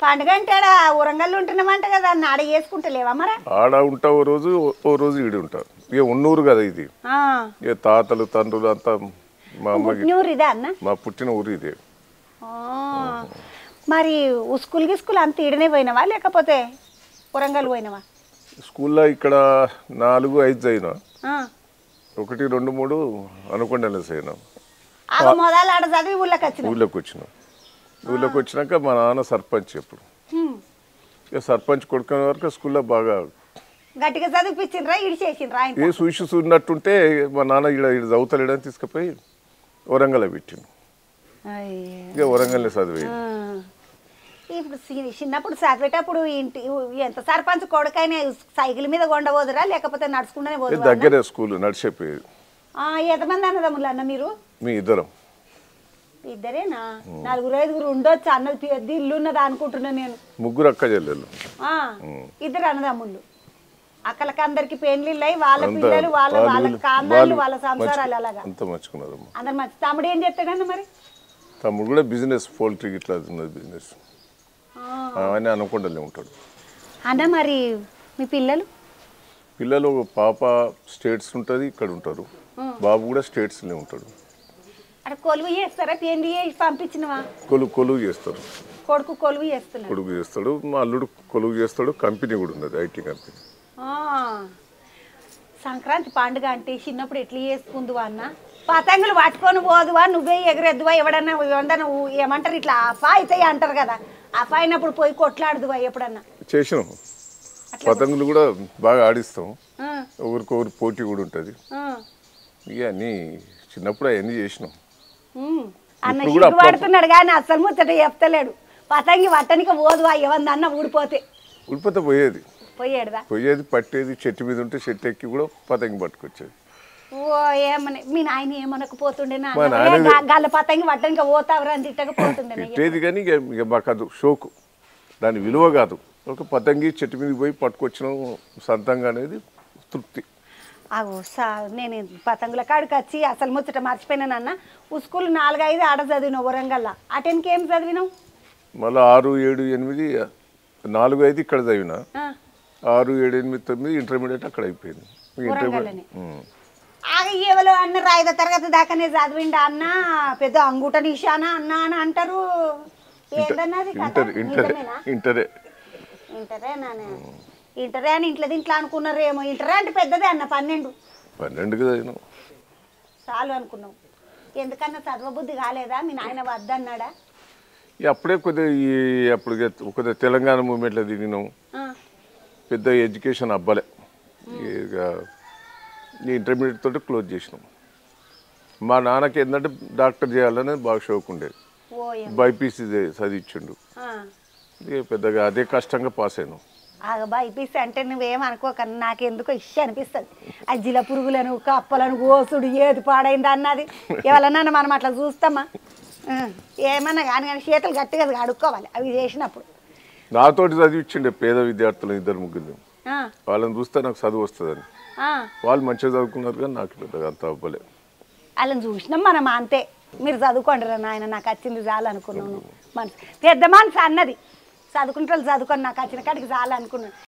పండుగ అంటే ఆడ ఉరంగల్ ఉంటున్నామంట కదా అన్న ఆడ చేసుకుంటలేవా మరి ఆడ ఉంటా ఓ రోజు ఓ రోజు ఈడు ఉంటారు ఇక ఉన్నూరు కదా ఇది ఆ. ఇక తాతలు తండ్రులు అంతా మా అమ్మకి పుట్టినూరు ఇదా అన్న మా పుట్టిన ఊరు ఇదే ఆ. మరి స్కూల్ గిస్కూల్ అంత ఈడనే పోయినవా లేకపోతే ఉరంగల్ పోయినవా స్కూల్లో ఇక్కడ నాలుగు ఐదు అయినా ఆ. ఒకటి రెండు మూడు అనుకుండా అయినా ఆగ మొదలు ఆడ చదివి ఊళ్ళకి వచ్చిన ఊళ్ళోకి వచ్చినాం ఊళ్ళోకి వచ్చినాక మా నాన్న సర్పంచ్ ఎప్పుడు ఇక సర్పంచ్ కొడుకునే వరకు స్కూల్లో బాగా గట్టిగా చదివిపించిండ్రా ఇడి చేసిండ్రా ఆయన ఏ సూచి చూసినట్టుంటే మా నాన్న ఇక్కడ ఇక్కడ చదువుతలేడని తీసుకుపోయి వరంగల్ పెట్టిండు ఇక వరంగల్ని చదివి ఇప్పుడు సి- చిన్నప్పుడు చదివేటప్పుడు ఇంటి ఎంత సర్పంచ్ కొడుకైనా సైకిల్ మీద కొండబోదురా లేకపోతే నడుచుకుంటూనే పోదురా దగ్గరే స్కూల్ నడిచిపోయేది ఆ, ఎంతమంది అన్నదమ్ములు అన్న మీరు మీ ఇద్దరం ఇద్దరేనా నలుగురు ఐదుగురు ఉండొచ్చు అన్నది పెద్ద ఇల్లు ఉన్నది అనుకుంటున్నా నేను ముగ్గురు అక్క చెల్లెళ్ళు ఆ, ఇద్దరు అన్నదమ్ముళ్ళు అక్కలకి అందరికి పెళ్లిళ్ళు అయి వాళ్ళ అంతా పిల్లలు వాళ్ళ వాళ్ళు వాళ్ళ వీళ్ళు- కాన్నాళ్ళు వాళ్ళు వాళ్ళ సంసారాలు మంచి- అలాగా అంతా మంచుకున్నారమ్మ అందరు మంచి తమ్ముడు ఏం చేస్తాడన్న మరి తమ్ముడు కూడా బిజినెస్ పోల్ట్రీ ఇట్లా ఉన్నది బిజినెస్ ఆ. ఆయన అనుకుంటూనే ఉంటాడు అన్న మరి మీ పిల్లలు పిల్లలు ఒక పాప స్టేట్స్ ఉంటుంది ఇక్కడ ఉంటారు బాబు కూడా స్టేట్స్లో ఉంటాడు అక్కడ కొలువు చేస్తారా పెళ్లి చేసి పంపించినవా కొలువు కొలువు చేస్తారు కొడుకు కొలువు చేస్తున్నాడు కొలువు చేస్తాడు మా అల్లుడు కొలువు చేస్తాడు కంపెనీ కూడా ఉన్నది ఐటీ కంపెనీ ఆ. సంక్రాంతి పండుగ అంటే చిన్నప్పుడు ఎట్లా చేసుకుందువా అన్న పతంగులు పట్టుకొని పోదువా నువ్వే ఎగరెద్దువా ఎవడన్నా ఎవడన్నా ఊ- ఏమంటారు ఇట్లా అఫా అవుతాయి అంటారు కదా అఫా అయినప్పుడు పోయి కొట్లాడుదువా ఎప్పుడన్నా చేసినాం పతంగులు కూడా బాగా ఆడిస్తాం ఆ, ఒకరికొకరు పోటీ కూడా ఉంటుంది ఆ. ఇక అన్నీ చిన్నప్పుడు అవన్నీ చేసినాం ఉమ్. అన్న ఇప్పుడు కూడా సిగ్గు పడుతున్నాడు కానీ అస్సలు ముచ్చట చెప్తలేడు పతంగి పట్టనికి పోదువా ఏమన్నా ఊడిపోతే ఉడిపోతే పోయేది పోయాడుదా పోయేది పట్టేది చెట్టు మీద ఉంటే చెట్టు ఎక్కి కూడా పతంగి పట్టుకొచ్చేది ఓ ఏమని మీ నాయన ఏమనకపోతుండే నా మా నాయనది- గల్ల పతంగి పట్టడానికి పోతావరా అని తిట్టకపోతుండే పెట్టేది కానీ ఇక ఇక మాకు అది షోకు దాని విలువ కాదు ఒక పతంగి చెట్టు మీదకి పోయి పట్టుకొచ్చినాం సొంతంగా అనేది తృప్తి అగో సా నేను పతంగుల కాడికి వచ్చి అసలు ముచ్చట మర్చిపోయినాను అన్న స్కూల్ నాలుగైదు ఆడ చదివినావు వరంగల్లా అటెన్కి ఏం చదివినావు మళ్ళీ ఆరు ఏడు ఎనిమిది నాలుగు ఐదు ఇక్కడ చదివిన ఆ, ఆరు ఏడు ఎనిమిది తొమ్మిది ఇంటర్మీడియట్ అక్కడ అయిపోయింది వరంగల్లోనే. ఉమ్. ఆగ ఎవరు అన్నారు ఐదో తరగతి దాకానే చదివిండా అన్న పెద్ద అంగుట నిశానా అన్న అని అంటారు ఏందన్నది కథ? ఇంటర్ ఇంటర్ నిజమేనా? ఇంటరే ఇంటరే నానే ఇంటరే అని ఇంట్లో దీంట్లో అనుకున్నారేమో ఇంటరే అంటే పెద్దదే అన్న పన్నెండు పన్నెండుకి చదివినాం చాలు అనుకున్నావు ఎందుకన్నా చదవబుద్ధి కాలేదా మీ నాయన వద్దన్నాడా ఇక అప్పుడే కొద్దిగా ఈ అప్పుడు కొద్దిగా తెలంగాణ మూమెంట్లో దిగినాం ఆ, పెద్ద ఎడ్యుకేషన్ అవ్వలే ఇక ఈ ఇంటర్మీడియట్ తోటి క్లోజ్ చేసినాం మా నాన్నకి ఏంటంటే డాక్టర్ చేయాలని బాగా షోక్ ఉండేది ఓ ఏం- బైపీసీ చదివించిండు ఆ. ఇక పెద్దగా అదే కష్టంగా పాస్ అయినాం ఆగ బైపీసీ అంటే నువ్వేం అనుకోక నాకెందుకో ఇష్ట అనిపిస్తుంది ఆ జిల పురుగులను కప్పలను గోసుడు ఏది పాడైంది అన్నది ఎవరన్నా మనం అట్లా చూస్తామా ఆ, ఏమన్నా కానీ కానీ చేతులు గట్టిగా అడుక్కోవాలి అవి చేసినప్పుడు నాతోటి చదివించిండే పేద విద్యార్థులు ఇద్దరు ముగ్గురు ఆ, వాళ్ళని చూస్తే నాకు చదువు వస్తుందని ఆ, వాళ్ళు మంచిగా చదువుకున్నారు కానీ నాకు పెద్దగా అంత అవ్వలే వాళ్ళని చూసినాం మనం అంతే మీరు చదువుకోండి రా నాయన నాకు వచ్చింది చాలు అనుకున్నాను మనసు పెద్ద మనసు అన్నది చదువుకుంటే వాళ్ళు చదువుకొని నాకు వచ్చిన కాడికి చాలు అనుకున్నాను